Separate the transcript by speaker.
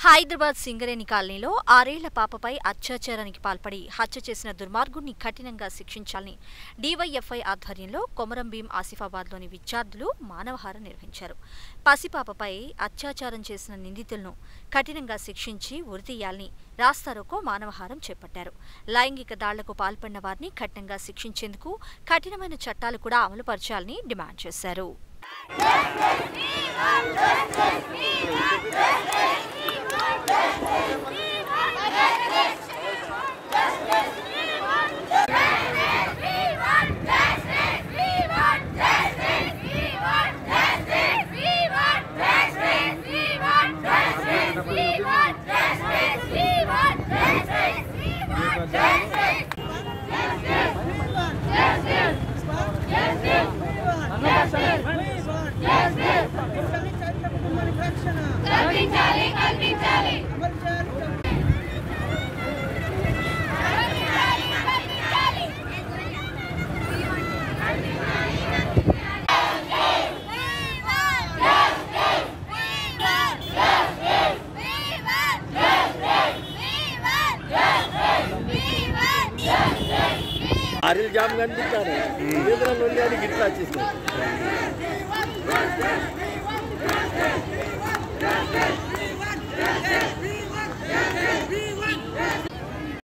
Speaker 1: హైదరాబాద్ సింగరేణి కాలనీలో ఆరేళ్ల పాపపై అత్యాచారానికి పాల్పడి హత్య చేసిన దుర్మార్గుడిని కఠినంగా శిక్షించాలని డీవైఎఫ్ఐ ఆధ్వర్యంలో కొమరం భీం ఆసిఫాబాద్లోని విద్యార్థులు మానవహారం నిర్వహించారు పసిపాపపై అత్యాచారం చేసిన నిందితులను కఠినంగా శిక్షించి ఉరితీయాలని రాస్తారోకో మానవహారం చేపట్టారు లైంగిక దాళ్లకు పాల్పడిన వారిని కఠినంగా శిక్షించేందుకు కఠినమైన చట్టాలు కూడా అమలుపరచాలని డిమాండ్ చేశారు
Speaker 2: కల్పించాలి కల్పించాలి
Speaker 3: ఆరిల్ జామ్ కనిపించాలి ఏదైనా నుండి అని గిట్లా వచ్చేసినాయి